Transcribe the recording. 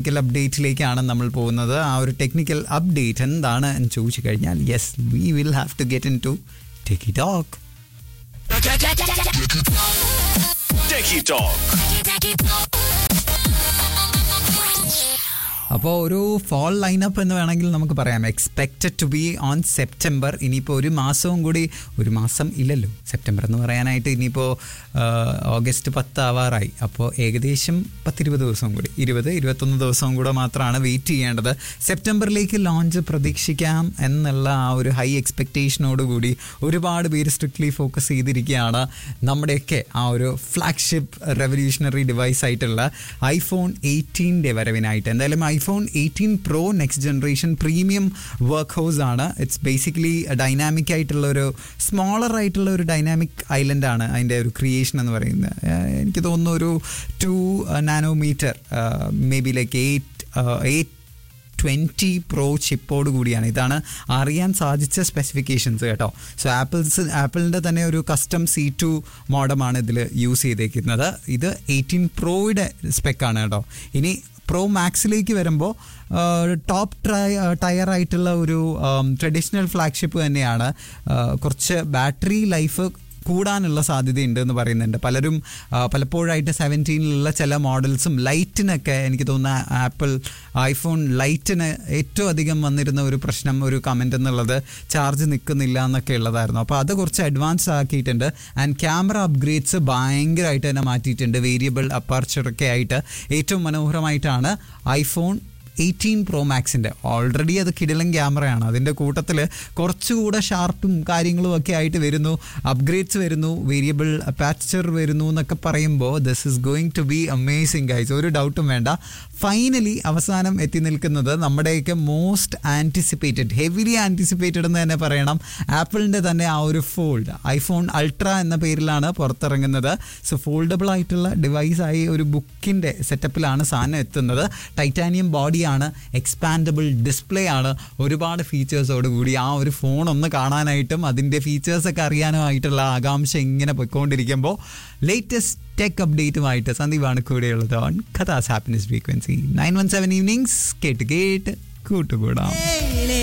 Technical അപ്ഡേറ്റിലേക്കാണ് നമ്മൾ പോകുന്നത് ആ ഒരു ടെക്നിക്കൽ അപ്ഡേറ്റ് എന്താണ് എന്ന് ചോദിച്ചു കഴിഞ്ഞാൽ yes we will have to get into techie talk Techie Talk. അപ്പോൾ ഒരു ഫോൾ ലൈനപ്പ് എന്ന് വേണമെങ്കിൽ നമുക്ക് പറയാം expected to be on September ഇനിയിപ്പോൾ ഒരു മാസവും കൂടി ഒരു മാസം ഇല്ലല്ലോ സെപ്റ്റംബർ എന്ന് പറയാനായിട്ട് ഇനിയിപ്പോൾ ഓഗസ്റ്റ് പത്ത് ആവാറായി അപ്പോൾ ഏകദേശം പത്തിരുപത് ദിവസവും കൂടി ഇരുപത് ഇരുപത്തൊന്ന് ദിവസവും കൂടെ മാത്രമാണ് വെയിറ്റ് ചെയ്യേണ്ടത് സെപ്റ്റംബറിലേക്ക് ലോഞ്ച് പ്രതീക്ഷിക്കാം എന്നുള്ള ആ ഒരു ഹൈ എക്സ്പെക്റ്റേഷനോട് കൂടി ഒരുപാട് പേര് സ്ട്രിക്ട്ലി ഫോക്കസ് ചെയ്തിരിക്കുകയാണ് നമ്മുടെയൊക്കെ ആ ഒരു ഫ്ലാഗ്ഷിപ്പ് റെവല്യൂഷണറി ഡിവൈസ് ആയിട്ടുള്ള ഐഫോൺ എയ്റ്റീൻ്റെ വരവിനായിട്ട് എന്തായാലും iPhone eighteen pro next generation premium workhorse ആണ് ഇറ്റ്സ് ബേസിക്കലി ഡൈനാമിക് ആയിട്ടുള്ള ഒരു സ്മോളർ ആയിട്ടുള്ള ഒരു ഡൈനാമിക് ഐലൻഡ് ആണ് അതിൻ്റെ ഒരു ക്രിയേഷൻ എന്ന് പറയുന്നത് ഏഹ് എനിക്ക് തോന്നുന്നു ഒരു two nanometre may be like eight eight twenty pro ചിപ്പോട് കൂടിയാണ് ഇതാണ് അറിയാൻ സാധിച്ച സ്പെസിഫിക്കേഷൻസ് കേട്ടോ സോ ആപ്പിൾസ് ആപ്പിളിൻ്റെ തന്നെ ഒരു കസ്റ്റം സി ടു മോഡമാണ് ഇതിൽ യൂസ് ചെയ്തേക്കുന്നത് ഇത് എയ്റ്റീൻ പ്രോയുടെ സ്പെക്കാണ് കേട്ടോ ഇനി പ്രോ മാക്സിലേക്ക് വരുമ്പോൾ ടോപ്പ് ട്രൈ ടയർ ആയിട്ടുള്ള ഒരു ട്രഡീഷണൽ ഫ്ലാഗ്ഷിപ്പ് തന്നെയാണ് ആ, കുറച്ച് ബാറ്ററി ലൈഫ് കൂടാനുള്ള സാധ്യതയുണ്ട് എന്ന് പറയുന്നുണ്ട് പലരും ആ, പലപ്പോഴായിട്ട് സെവൻറ്റീനിലുള്ള ചില മോഡൽസും ലൈറ്റിനൊക്കെ എനിക്ക് തോന്നുന്ന ആപ്പിൾ ഐഫോൺ ലൈറ്റിന് ഏറ്റവും അധികം വന്നിരുന്ന ഒരു പ്രശ്നം ഒരു കമൻ്റ് എന്നുള്ളത് ചാർജ് നിൽക്കുന്നില്ല എന്നൊക്കെ ഉള്ളതായിരുന്നു അപ്പോൾ അത് കുറച്ച് അഡ്വാൻസ് ആക്കിയിട്ടുണ്ട് ആൻഡ് ക്യാമറ അപ്ഗ്രേഡ്സ് ഭയങ്കരമായിട്ട് തന്നെ മാറ്റിയിട്ടുണ്ട് വേരിയബിൾ അപ്പാർച്ചറൊക്കെ ആയിട്ട് ഏറ്റവും മനോഹരമായിട്ടാണ് ഐഫോൺ എയ്റ്റീൻ പ്രോ മാക്സിൻ്റെ ഓൾറെഡി അത് കിടിലൻ ക്യാമറയാണ് അതിൻ്റെ കൂട്ടത്തിൽ കുറച്ചുകൂടെ ഷാർപ്പും കാര്യങ്ങളും ഒക്കെ ആയിട്ട് വരുന്നു അപ്ഗ്രേഡ്സ് വരുന്നു വേരിയബിൾ അപ്പാച്ചർ വരുന്നു എന്നൊക്കെ പറയുമ്പോൾ this is going to be amazing guys ഒരു ഡൗട്ടും വേണ്ട ഫൈനലി അവസാനം എത്തി നിൽക്കുന്നത് നമ്മുടെയൊക്കെ മോസ്റ്റ് ആൻറ്റിസിപ്പേറ്റഡ് ഹെവിലി ആൻറ്റിസിപ്പേറ്റഡ് എന്ന് തന്നെ പറയണം ആപ്പിളിൻ്റെ തന്നെ ആ ഒരു ഫോൾഡ് ഐഫോൺ അൾട്ര എന്ന പേരിലാണ് പുറത്തിറങ്ങുന്നത് സോ ഫോൾഡബിൾ ആയിട്ടുള്ള ഡിവൈസായി ഒരു ബുക്കിൻ്റെ സെറ്റപ്പിലാണ് സാധനം എത്തുന്നത് ടൈറ്റാനിയം ബോഡിയാണ് എക്സ്പാൻഡബിൾ ഡിസ്പ്ലേ ആണ് ഒരുപാട് ഫീച്ചേഴ്സോട് കൂടി ആ ഒരു ഫോൺ ഒന്ന് കാണാനായിട്ടും അതിൻ്റെ ഫീച്ചേഴ്സൊക്കെ അറിയാനുമായിട്ടുള്ള ആകാംക്ഷ ഇങ്ങനെ പോയിക്കൊണ്ടിരിക്കുമ്പോൾ ലേറ്റസ്റ്റ് ടെക് അപ്ഡേറ്റുമായിട്ട് സന്ദീപാണ് കൂടെയുള്ളത് ഓൺ കഥാസ് happiness frequency nine one seven evenings കേട്ട് കേട്ട് കൂട്ടുകൂടാം